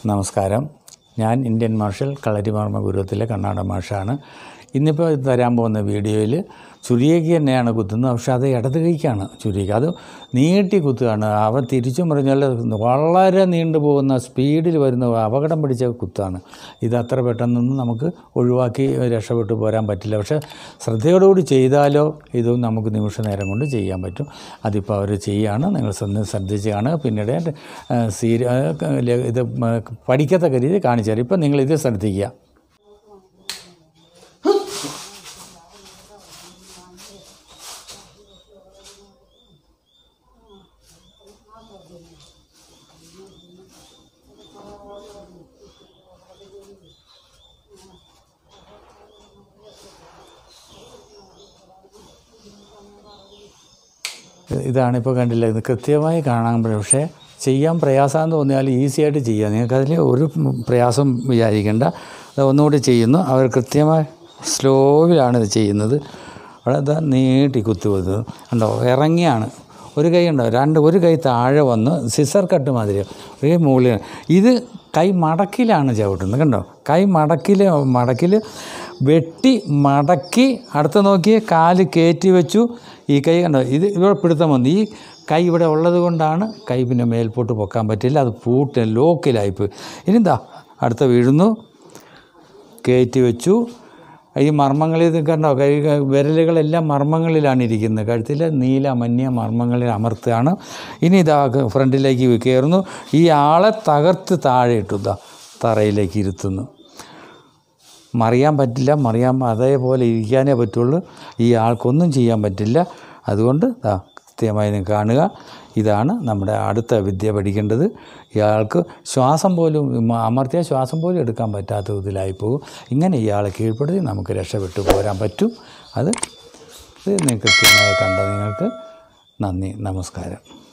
നമസ്കാരം ഞാൻ Indian martial കളരിമാർമ്മ ഗുരുവത്തിലെ കർണാടക മാഷാണ് ഇന്നിപ്പോൾ തരാൻ പോകുന്ന വീഡിയോയിൽ ചുരിയയ്ക്ക് തന്നെയാണ് കുത്തുന്നത് പക്ഷേ അത് ഇടത് കൈക്കാണ് ചുരിയയ്ക്ക് അത് നീട്ടി കുത്തുകയാണ് അവൻ തിരിച്ചും പറഞ്ഞാൽ വളരെ നീണ്ടു പോകുന്ന സ്പീഡിൽ വരുന്ന അപകടം പിടിച്ച കുത്താണ് ഇത് അത്ര പെട്ടെന്നൊന്നും നമുക്ക് ഒഴിവാക്കി രക്ഷപ്പെട്ടു പോരാൻ പറ്റില്ല പക്ഷേ ശ്രദ്ധയോടുകൂടി ചെയ്താലോ ഇത് നമുക്ക് നിമിഷ നേരം കൊണ്ട് ചെയ്യാൻ പറ്റും അതിപ്പോൾ അവർ ചെയ്യുകയാണ് നിങ്ങൾ ശ്രദ്ധ ശ്രദ്ധിച്ച് കാണുക പിന്നീട് ആ, സീരി ആ, ല- ഇത് മ, പഠിക്കത്തക്ക രീതി കാണിച്ചു തരാം ഇപ്പം നിങ്ങളിത് ശ്രദ്ധിക്കുക ഇതാണ് ഇപ്പോൾ കണ്ടില്ല ഇത് കൃത്യമായി കാണാൻ പറ്റും പക്ഷേ ചെയ്യാൻ പ്രയാസമെന്ന് തോന്നിയാൽ ഈസി ആയിട്ട് ചെയ്യാം നിങ്ങൾക്കതിൽ ഒരു പ്രയാസം വിചാരിക്കേണ്ട അത് ഒന്നുകൂടി ചെയ്യുന്നു അവർ കൃത്യമായി സ്ലോവിലാണ് ഇത് ചെയ്യുന്നത് അവിടെ ഇതാ നീട്ടി കുത്തുവത് ഉണ്ടോ ഇറങ്ങിയാണ് ഒരു കൈ ഉണ്ടോ രണ്ട് ഒരു കൈ താഴെ വന്ന് സിസർ കട്ട് മാതിരി ഒരു കൈ മുകളിൽ ഇത് കൈ മടക്കിലാണ് ചവിട്ടുന്നത് കണ്ടോ കൈ മടക്കിൽ മടക്കിൽ വെട്ടി മടക്കി അടുത്ത് നോക്കി കാല് കയറ്റി വെച്ചു ഈ കൈ കണ്ടോ ഇത് ഇവിടെ പിടുത്തം വന്നു ഈ കൈ ഇവിടെ ഉള്ളത് കൊണ്ടാണ് കൈ പിന്നെ മേൽപോട്ട് പൊക്കാൻ പറ്റില്ല അത് പൂട്ട് ലോക്കിലായിപ്പോയി ഇനി എന്താ അടുത്ത വീഴുന്നു കയറ്റി വെച്ചു ഈ മർമ്മങ്ങളിൽ ഇത് കണ്ടോ കൈ വിരലുകളെല്ലാം മർമ്മങ്ങളിലാണ് ഇരിക്കുന്നത് കഴുത്തിൽ നീല മഞ്ഞ മർമ്മങ്ങളിൽ അമർത്തുകയാണ് ഇനി ഇതാ ഫ്രണ്ടിലേക്ക് കയറുന്നു ഈ ആളെ തകർത്ത് താഴെ ഇട്ടു ഇതാ തറയിലേക്ക് ഇരുത്തുന്നു മറിയാൻ പറ്റില്ല മറിയാൻ അതേപോലെ ഇരിക്കാനേ പറ്റുള്ളൂ ഈ ആൾക്കൊന്നും ചെയ്യാൻ പറ്റില്ല അതുകൊണ്ട് ദാ കൃത്യമായി നിങ്ങൾ കാണുക ഇതാണ് നമ്മുടെ അടുത്ത വിദ്യ പഠിക്കേണ്ടത് ഇയാൾക്ക് ശ്വാസം പോലും മ- അമർത്തിയ ശ്വാസം പോലും എടുക്കാൻ പറ്റാത്ത ഇതിലായി പോകും ഇങ്ങനെ ഇയാളെ കീഴ്പ്പെടുത്തി നമുക്ക് രക്ഷപ്പെട്ടു പോരാൻ പറ്റും അത് ഇത് നിങ്ങൾ കൃത്യമായി കണ്ട നിങ്ങൾക്ക് നന്ദി നമസ്കാരം